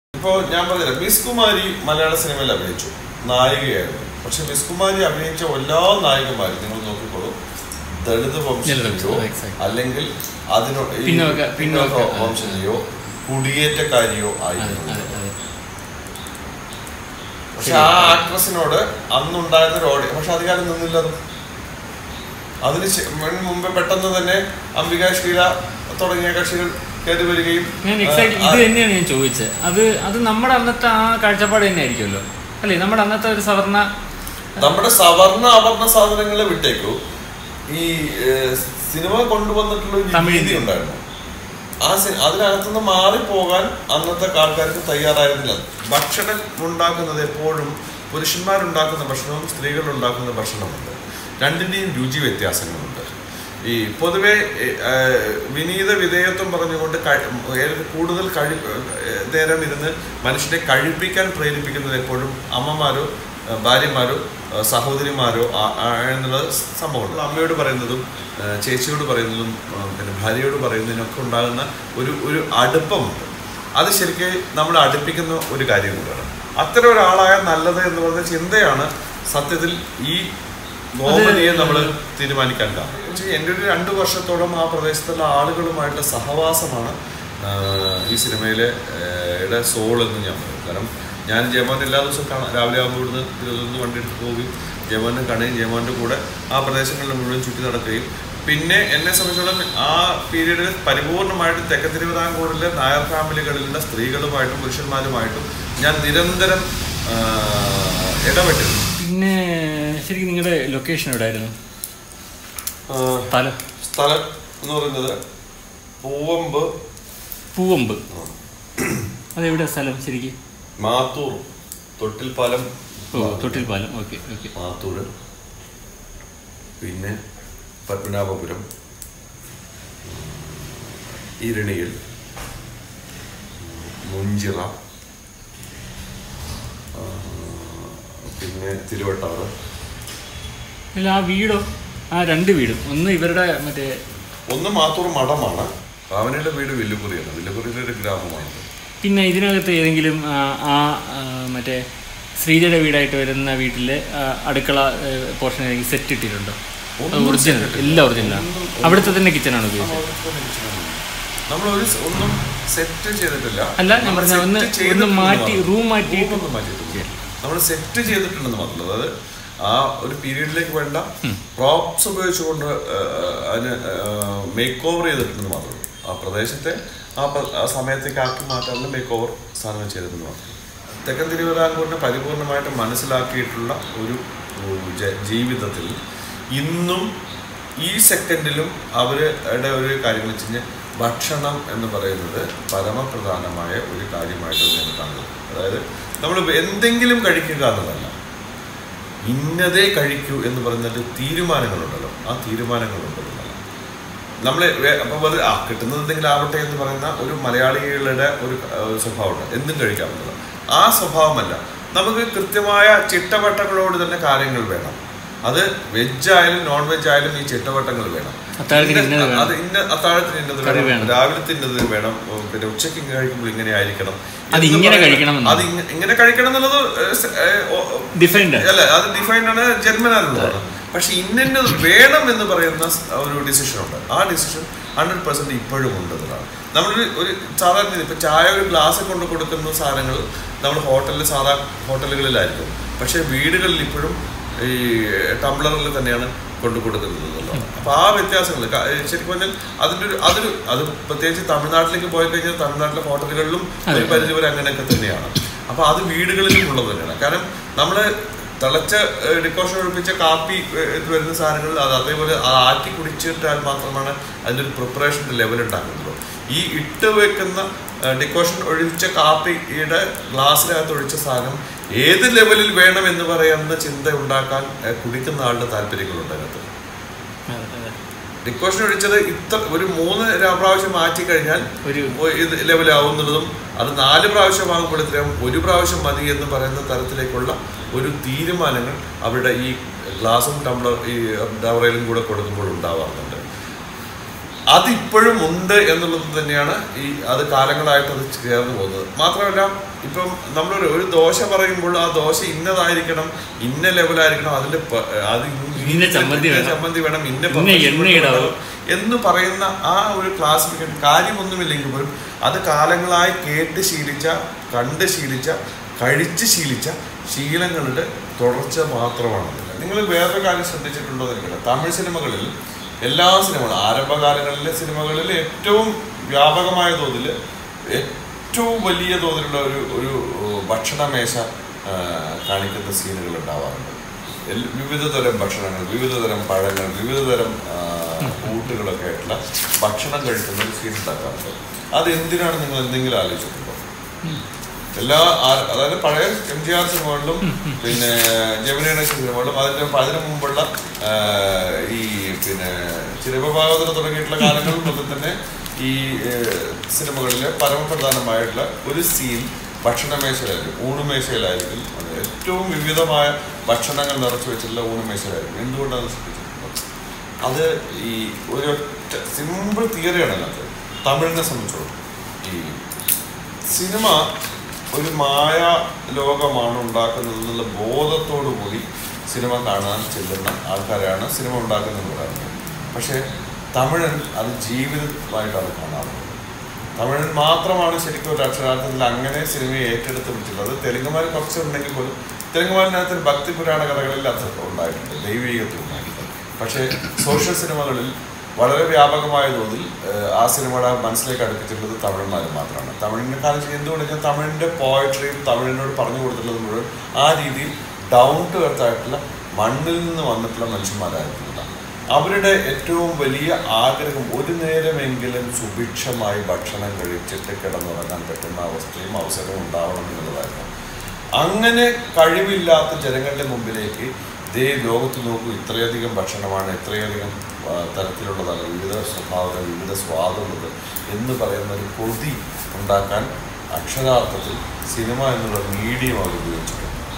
ഇപ്പോ ഞാൻ പറഞ്ഞില്ല മിസ് കുമാരി മലയാള സിനിമയിൽ അഭിനയിച്ചു നായികയായിരുന്നു പക്ഷെ മിസ് കുമാരി അഭിനയിച്ച എല്ലാ നായികമാരും നിങ്ങൾ നോക്കിക്കോളൂ ദളിത് വംശജയോ exactly. അല്ലെങ്കിൽ അതിനോ ഈ പിന്നോക്ക- പിന്നോക്ക പിന്നോക്ക, വംശജയോ കുടിയേറ്റക്കാരിയോ അതെ ആയിരുന്നു അതെ അതെ പക്ഷെ ആ ആക്ട്രസിനോട് അന്നുണ്ടായിരുന്ന ഒരു ഓഡിയോ പക്ഷെ അധികാരം നിന്നില്ല അത് അതിന് ശേ- മുൻ- മുമ്പ് പെട്ടെന്ന് തന്നെ അംബിക ശ്രീല തുടങ്ങിയ കക്ഷികൾ കയറി വരികയും ഞാൻ ആ, എക്സാക്ട് ആ, ഇത് തന്നെയാണ് ഞാൻ ചോദിച്ചത് അത് അത് നമ്മുടെ അന്നത്തെ ആ കാഴ്ചപ്പാട് തന്നെ ആയിരിക്കുമല്ലോ അല്ലേ നമ്മുടെ അന്നത്തെ ഒരു സവർണ നമ്മുടെ സവർണ അവർണ സാധനങ്ങളെ വിട്ടേക്കു ഈ ഏഹ്, സിനിമ കൊണ്ടുവന്നിട്ടുള്ള ഒരു തമിഴ്. രീതി ഉണ്ടായിരുന്നു ആ സി- അതിനകത്തുനിന്ന് മാറിപ്പോകാൻ അന്നത്തെ ആൾക്കാർക്ക് തയ്യാറായിരുന്നില്ല ഭക്ഷണം ഉണ്ടാക്കുന്നത് എപ്പോഴും പുരുഷന്മാരുണ്ടാക്കുന്ന ഭക്ഷണവും സ്ത്രീകൾ ഉണ്ടാക്കുന്ന ഭക്ഷണമുണ്ട് രണ്ടിന്റെയും രുചി വ്യത്യാസങ്ങളുണ്ട് ഈ പൊതുവെ ഏഹ്, വിനീത വിധേയത്വം പറഞ്ഞുകൊണ്ട് കഴി- ഏത് കൂടുതൽ കഴി ഏഹ്, നേരം ഇരുന്ന് മനുഷ്യനെ കഴിപ്പിക്കാൻ പ്രേരിപ്പിക്കുന്നത് എപ്പോഴും അമ്മമാരോ ഏഹ്, ഭാര്യമാരോ ഏഹ്, സഹോദരിമാരോ ആ- ആ- എന്നുള്ള സംഭവമുണ്ട് അമ്മയോട് പറയുന്നതും ഏഹ്, ചേച്ചിയോട് പറയുന്നതും ഏഹ്, പിന്നെ ഭാര്യയോട് പറയുന്നതിനൊക്കെ ഉണ്ടാകുന്ന ഒരു ഒരു അടുപ്പമുണ്ട് അത് ശരിക്കും നമ്മളെ അടുപ്പിക്കുന്ന ഒരു കാര്യം കൂടെയാണ് അത്തരം ഒരാളായ നല്ലത് എന്ന് പറയുന്ന ചിന്തയാണ് സത്യത്തിൽ ഈ ഗോമതിയെ നമ്മൾ തീരുമാനിക്കാൻ കാരണം എന്ന് വെച്ചാൽ എൻ്റെ ഒരു രണ്ട് വർഷത്തോളം ആ പ്രദേശത്തുള്ള ആളുകളുമായിട്ട് സഹവാസമാണ് ആ, ഈ സിനിമയിലെ യുടെ സോൾ എന്ന് ഞാൻ പറയും കാരണം ഞാൻ ജയമോൻ എല്ലാ ദിവസവും കാണാം രാവിലെ ആകുമ്പോൾ ഇവിടുന്ന് ഇരുപത്തൊന്ന് വണ്ടി എടുത്ത് പോവുകയും ജയമോനെ കാണുകയും ജയമോൻ്റെ കൂടെ ആ പ്രദേശങ്ങളിൽ മുഴുവൻ ചുറ്റി നടക്കുകയും പിന്നെ എന്നെ സംബന്ധിച്ചോളം ആ പീരീഡിൽ പരിപൂർണമായിട്ട് തെക്കൻ തിരുവിതാംകൂറിലെ നായർ ഫാമിലികളിലുള്ള സ്ത്രീകളുമായിട്ടും പുരുഷന്മാരുമായിട്ടും ഞാൻ നിരന്തരം ആ, ഇടപെട്ടിരുന്നു പിന്നെ ശരിക്കും നിങ്ങളുടെ ലൊക്കേഷൻ എവിടെയായിരുന്നു ആ, സ്ഥലം സ്ഥലം എന്ന് പറയുന്നത് പൂവമ്പ് പൂവമ്പ് അതെവിടെ സ്ഥലം ശരിക്കും മാത്തൂർ തൊട്ടിൽപ്പാലം ഓ തൊട്ടിൽപ്പാലം ഓക്കെ ഓക്കെ മാത്തൂർ പിന്നെ പത്മനാഭപുരം ഇരണിയിൽ മുഞ്ചിറ ആ, പിന്നെ തിരുവട്ടാറ് അല്ല ആ വീടോ ആ രണ്ട് വീടും ഒന്ന് ഇവരുടെ മറ്റേ ഒന്ന് മാത്തൂർ മഠമാണ് ഭാവനയുടെ വീട് വില്ലുപുറിയാണ് വില്ലുപുറിയിലെ ഒരു ഗ്രാമമാണ് പിന്നെ ഇതിനകത്ത് ഏതെങ്കിലും ആ, ആ ആ, മറ്റേ ശ്രീജയുടെ വീടായിട്ട് വരുന്ന വീട്ടിലെ ആ, അടുക്കള പോർഷൻ ഏതെങ്കിലും സെറ്റ് ഇട്ടിട്ടുണ്ടോ ഒന്നും ഒറിജിനൽ set ഇട്ടില്ല. എല്ലാം ഒറിജിനലാണ് ഒന്നും- അവിടുത്തെ തന്നെ കിച്ചണാണ് ഉപയോഗിച്ചത് നമ്മൾ ഒരു സ- ഒന്നും സെറ്റ് ചെയ്തിട്ടില്ല അല്ല, ഞാൻ നമ്മൾ പറഞ്ഞ set ഒന്ന് ചെയ്തിട്ടുണ്ടെന്ന് ഒന്ന് മാറ്റി, മാത്രം. room മാറ്റിയിട്ട് Room ഒന്നും മാറ്റിയിട്ടില്ല നമ്മൾ സെറ്റ് ചെയ്തിട്ടുണ്ടെന്ന് മാത്രം അതായത് ആ ഒരു പീരീഡിലേക്ക് വേണ്ട പ്രോപ്സ് ഉപയോഗിച്ചുകൊണ്ട് ആ, അതിന് മേക്ക് ഓവർ ചെയ്തിട്ടുണ്ടെന്ന് മാത്രം ആ പ്രദേശത്തെ ആ പ്ര- ആ സമയത്തേക്ക് ആക്കി മാറ്റാനുള്ള മേക്ക് ഓവർ സാധനം ചെയ്തിട്ടുണ്ടെന്ന് മാത്രം തെക്കൻ തിരുവിതാംകൂറിനെ പരിപൂർണമായിട്ട് മനസ്സിലാക്കിയിട്ടുള്ള ഒരു ഉം, ജ- ജീവിതത്തിൽ ഇന്നും ഈ സെക്കൻഡിലും അവരുടെ ഒരു കാര്യം വെച്ച് കഴിഞ്ഞാൽ ഭക്ഷണം എന്ന് പറയുന്നത് പരമപ്രധാനമായ ഒരു കാര്യമായിട്ട് ഞാൻ കാണുന്നത് അതായത് നമ്മൾ എന്തെങ്കിലും കഴിക്കുക എന്നതല്ല ഇന്നതേ കഴിക്കൂ എന്ന് പറയുന്നൊരു തീരുമാനങ്ങളുണ്ടല്ലോ ആ തീരുമാനങ്ങളുണ്ടെന്നല്ല നമ്മൾ അപ്പോൾ വെറുതെ ആ കിട്ടുന്നത് എന്തെങ്കിലും ആവട്ടെ എന്ന് പറയുന്ന ഒരു മലയാളികളുടെ ഒരു ഏഹ്, സ്വഭാവമുണ്ട് എന്തും കഴിക്കാമെന്നുള്ളത് ആ സ്വഭാവമല്ല നമുക്ക് കൃത്യമായ ചിട്ടവട്ടങ്ങളോട് തന്നെ കാര്യങ്ങൾ വേണം അത് വെജ് ആയാലും നോൺ വെജ് ആയാലും ഈ ചിട്ടവട്ടങ്ങൾ വേണം അത്താഴത്തിന് ഇന്ന- ഇന്നത് വേണം. അത് ഇന്ന അത്താഴത്തിന് ഇന്നത് കറി വേണം വേണം. രാവിലത്തെ ഇന്നത് വേണം ഉം, പിന്നെ ഉച്ചയ്ക്ക് ഇങ്ങനെ കഴിക്കുമ്പോൾ ഇങ്ങനെ ആയിരിക്കണം അത് എന്ന് ഇങ്ങനെ പറയുന്ന- കഴിക്കണമെന്നോ? അത് ഇങ്ങ- ഇങ്ങനെ കഴിക്കണം എന്നുള്ളത് ഏഹ്, സ- ഏഹ്, ഓ- ഡിഫൈൻഡ് അല്ല അത് ഡിഫൈൻഡ് ആണ് ജന്മനാലുള്ളതാണ് പക്ഷെ ഇന്നത് വേണം എന്ന് പറയുന്ന സ് ഒരു ഡിസിഷൻ ഉണ്ട് ആ ഡിസിഷൻ ഹൺഡ്രഡ് പെർസെന്റ് ഇപ്പോഴും ഉണ്ട് എന്നതാണ് നമ്മളൊരു ഒരു സാധാരണ ഇപ്പൊ ചായ ഒരു ഗ്ലാസ് കൊണ്ട് കൊടുക്കുന്ന സാധനങ്ങൾ നമ്മൾ ഹോട്ടലിൽ സാധാ ഹോട്ടലുകളിലായിരിക്കും പക്ഷെ വീടുകളിൽ ഇപ്പോഴും ഈ ടംബ്ലറിൽ തന്നെയാണ് കൊണ്ടു കൊടുക്കുന്നത് എന്നുള്ളതാണ് അപ്പൊ ആ വ്യത്യാസങ്ങൾ ക- ഏ, ശരിക്കും പറഞ്ഞാൽ അതിന്റെ ഒരു അതൊരു അത് പ്രത്യേകിച്ച് തമിഴ്നാട്ടിലേക്ക് പോയി കഴിഞ്ഞാൽ തമിഴ്നാട്ടിലെ ഹോട്ടലുകളിലും ഒരു പരിധി വരെ അങ്ങനെയൊക്കെ തന്നെയാണ് അപ്പൊ അത് വീടുകളിലും ഉള്ളത് തന്നെയാണ് കാരണം നമ്മള് തിളച്ച ഡിക്കോഷൻ ഒഴിപ്പിച്ച കാപ്പി ഏ, ഇത് വരുന്ന സാധനങ്ങളിൽ അത് അതേപോലെ അത് ആറ്റി കുടിച്ചിട്ടാൽ മാത്രമാണ് അതിൻ്റെ ഒരു പ്രിപ്പറേഷൻ്റെ ലെവൽ ഉണ്ടാക്കുന്നത് ഈ ഇട്ട് വെക്കുന്ന ഡിക്കോഷൻ ഒഴിച്ച കാപ്പിയുടെ ഗ്ലാസ്സിനകത്ത് ഒഴിച്ച സാധനം ഏത് ലെവലിൽ വേണം എന്ന് പറയുന്ന ചിന്ത ഉണ്ടാക്കാൻ ഏ, കുടിക്കുന്ന ആളുടെ താല്പര്യങ്ങളുണ്ട് അതിനകത്ത് ഡിക്കോഷൻ ഒഴിച്ചത് ഇത്ര ഒരു മൂന്ന് ര- പ്രാവശ്യം മാറ്റി കഴിഞ്ഞാൽ ഒരു ഒ- ഇത് ലെവലാവുന്നതും അത് നാല് പ്രാവശ്യം ആകുമ്പോഴത്തേക്കും ഒരു പ്രാവശ്യം മതി എന്ന് പറയുന്ന തരത്തിലേക്കുള്ള ഒരു തീരുമാനങ്ങൾ അവരുടെ ഈ ഗ്ലാസും ടംബ്ലർ ഈ ഡവറയിലും കൂടെ കൊടുക്കുമ്പോൾ ഉണ്ടാവാറുണ്ട് അതിപ്പോഴും ഉണ്ട് എന്നുള്ളത് തന്നെയാണ് ഈ അത് കാലങ്ങളായിട്ട് അത് ചേർന്ന് പോകുന്നത് മാത്രമല്ല ഇപ്പം നമ്മളൊരു ഒരു ദോശ പറയുമ്പോൾ ആ ദോശ ഇന്നതായിരിക്കണം ഇന്ന ലെവലായിരിക്കണം അതിന്റെ പ- അത് ഇന്ന ചമ്മന്തി ഇന്ന വേണം. ചമ്മന്തി വേണം ഇന്ന ഇന്ന perfection എണ്ണയിടാവൂ. വേണം എന്ന് പറയുന്ന ആ ഒരു ക്ലാസിഫിക്കേഷൻ കാര്യമൊന്നുമില്ലെങ്കിൽ പോലും അത് കാലങ്ങളായി കേട്ട് ശീലിച്ച കണ്ട് ശീലിച്ച കഴിച്ച് ശീലിച്ച ശീലങ്ങളുടെ തുടർച്ച മാത്രമാണ് നിങ്ങൾ വേറൊരു കാര്യം ശ്രദ്ധിച്ചിട്ടുണ്ടോ എന്ന് എനിക്കറിയില്ല തമിഴ് സിനിമകളിൽ എല്ലാ സിനിമകളും ആരംഭകാലങ്ങളിലെ സിനിമകളിൽ ഏറ്റവും വ്യാപകമായ തോതിൽ ഏറ്റവും വലിയ തോതിലുള്ള ഒരു ഒരു ഭക്ഷണമേശ ആ, കാണിക്കുന്ന സീനുകൾ ഉണ്ടാവാറുണ്ട് എൽ- വിവിധ തരം ഭക്ഷണങ്ങൾ വിവിധ തരം പഴങ്ങൾ വിവിധ തരം ആ, കൂട്ടുകളൊക്കെ ആയിട്ടുള്ള ഭക്ഷണം കഴിക്കുന്ന ഒരു സീൻ ഉണ്ടാക്കാറുണ്ട് അത് എന്തിനാണ് നിങ്ങൾ എന്തെങ്കിലും ആലോചിച്ചിട്ടുണ്ടോ എല്ലാ ആ- അതായത് പഴയ എം ജി ആർ സിനിമകളിലും പിന്നെ ജമിനി ഗണേശൻ സിനിമകളിലും അതിന്റെ അതിനു മുമ്പുള്ള ആ, ഈ പിന്നെ ചിരഭാഗവതർ തുടങ്ങിയിട്ടുള്ള കാലങ്ങളിൽ മുതൽ തന്നെ ഈ ഏ, സിനിമകളിലെ പരമപ്രധാനമായിട്ടുള്ള ഒരു സീൻ ഭക്ഷണമേശയിലായിരിക്കും ഊണുമേശയിലായിരിക്കും അത് ഏറ്റവും വിവിധമായ ഭക്ഷണങ്ങൾ നിറച്ചു വെച്ചിട്ടുള്ള ഊണുമേശയിലായിരിക്കും എന്തുകൊണ്ടാണ് ശ്രദ്ധിച്ചിട്ടുള്ളത് അത് ഈ ഒരു സിമ്പിൾ തിയറിയാണ് അതിനകത്ത് തമിഴിനെ സംബന്ധിച്ചോളം ഈ സിനിമ ഒരു മായ ലോകമാണ് ഉണ്ടാക്കുന്നത് എന്നുള്ള ബോധത്തോടു കൂടി സിനിമ കാണാൻ ചെല്ലുന്ന ആൾക്കാരാണ് സിനിമ ഉണ്ടാക്കുന്നതെന്ന് പറയുന്നത് പക്ഷേ തമിഴൻ അത് ജീവിതമായിട്ടാണ് കാണാറുള്ളത് തമിഴൻ മാത്രമാണ് ശരിക്കും ഒരു അക്ഷരാർത്ഥത്തിൽ അങ്ങനെ സിനിമയെ ഏറ്റെടുത്ത് പിടിച്ചിട്ടുള്ളത് തെലുങ്കുമാർ കുറച്ചുണ്ടെങ്കിൽ പോലും തെലുങ്കുമാരിനകത്ത് ഭക്തി പുരാണ കഥകളിൽ അത് ഉണ്ടായിട്ടുണ്ട് ദൈവീകത്വം ഉണ്ടായിട്ടുണ്ട് പക്ഷേ സോഷ്യൽ സിനിമകളിൽ വളരെ വ്യാപകമായ തോതിൽ ഏഹ്, ആ സിനിമയുടെ മനസ്സിലേക്ക് അടുപ്പിച്ചിട്ടുള്ളത് തമിഴന്മാർ മാത്രമാണ് തമിഴിനെ കാലം എന്തുകൊണ്ട് വെച്ചാൽ തമിഴിൻ്റെ പോയട്രിയും തമിഴിനോട് പറഞ്ഞു കൊടുത്തിട്ടുള്ളത് മുഴുവൻ ആ രീതിയിൽ ഡൗൺ ടു എർത്ത് ആയിട്ടുള്ള മണ്ണിൽ നിന്ന് വന്നിട്ടുള്ള മനുഷ്യന്മാരായിരുന്നതാണ് അവരുടെ ഏറ്റവും വലിയ ആഗ്രഹം ഒരു നേരമെങ്കിലും സുഭിക്ഷമായി ഭക്ഷണം കഴിച്ചിട്ട് കിടന്നുറങ്ങാൻ പറ്റുന്ന അവസ്ഥയും അവസരവും ഉണ്ടാവണം എന്നുള്ളതായിരുന്നു അങ്ങനെ കഴിവില്ലാത്ത ജനങ്ങളുടെ മുമ്പിലേക്ക് ദേ ലോകത്ത് നോക്കൂ ഇത്രയധികം ഭക്ഷണമാണ് ഇത്രയധികം ആ, തരത്തിലുള്ളതാണ് വിവിധ സ്വഭാവങ്ങൾ വിവിധ സ്വാദുള്ളത് എന്ന് പറയുന്ന ഒരു കൊതി ഉണ്ടാക്കാൻ അക്ഷരാർത്ഥത്തിൽ സിനിമ എന്നുള്ള മീഡിയം അവർ ഉപയോഗിച്ചിട്ടുണ്ട്